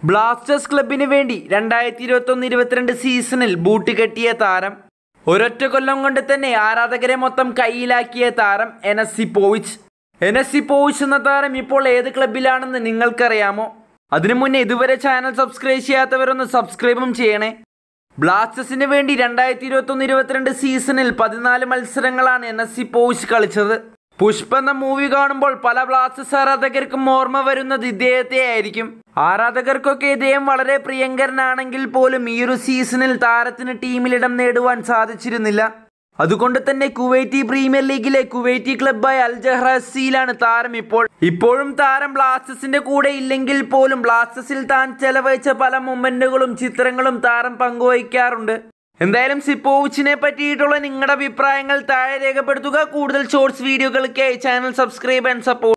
Blasters ക്ലബിന് വേണ്ടി രണ്ടായിരത്തി ഇരുപത്തൊന്ന് ഇരുപത്തിരണ്ട് സീസണിൽ ബൂട്ട് കെട്ടിയ താരം ഒരൊറ്റ കൊല്ലം കൊണ്ട് തന്നെ ആരാധകരെ മൊത്തം കയ്യിലാക്കിയ താരം എനസി പോവിച്ച് എനസി പോവിച്ച് എന്ന താരം ഇപ്പോൾ ഏത് ക്ലബിലാണെന്ന് നിങ്ങൾക്കറിയാമോ അതിനു മുന്നേ ഇതുവരെ ചാനൽ സബ്സ്ക്രൈബ് ചെയ്യാത്തവരൊന്ന് സബ്സ്ക്രൈബും ചെയ്യണേ ബ്ലാസ്റ്റേഴ്സിന് വേണ്ടി രണ്ടായിരത്തി ഇരുപത്തൊന്ന് ഇരുപത്തിരണ്ട് സീസണിൽ പതിനാല് മത്സരങ്ങളാണ് എൻ എസ് സി പോയിച്ച് കളിച്ചത് പുഷ്പ എന്ന മൂവി കാണുമ്പോൾ പല ബ്ലാസ്റ്റേഴ്സ് ആരാധകർക്കും ഓർമ്മ വരുന്നത് ഇദ്ദേഹത്തെ ആയിരിക്കും ആരാധകർക്കൊക്കെ ഇദ്ദേഹം വളരെ പ്രിയങ്കരനാണെങ്കിൽ പോലും ഈ ഒരു സീസണിൽ താരത്തിന് ടീമിലിടം നേടുവാൻ സാധിച്ചിരുന്നില്ല അതുകൊണ്ട് തന്നെ കുവൈറ്റി പ്രീമിയർ ലീഗിലെ കുവൈറ്റി ക്ലബായ അൽ ജഹ്റസിയിലാണ് താരം ഇപ്പോൾ ഇപ്പോഴും താരം ബ്ലാസ്റ്റേഴ്സിന്റെ കൂടെ ഇല്ലെങ്കിൽ പോലും ബ്ലാസ്റ്റേഴ്സിൽ താൻ ചെലവഴിച്ച പല മൊമെന്റുകളും ചിത്രങ്ങളും താരം പങ്കുവയ്ക്കാറുണ്ട് എന്തായാലും സിപ്പോവിച്ചിനെ പറ്റിയിട്ടുള്ള നിങ്ങളുടെ അഭിപ്രായങ്ങൾ താഴെ രേഖപ്പെടുത്തുക കൂടുതൽ ഷോർട്സ് വീഡിയോകൾക്കായി ചാനൽ സബ്സ്ക്രൈബ് ആൻഡ് സപ്പോർട്ട്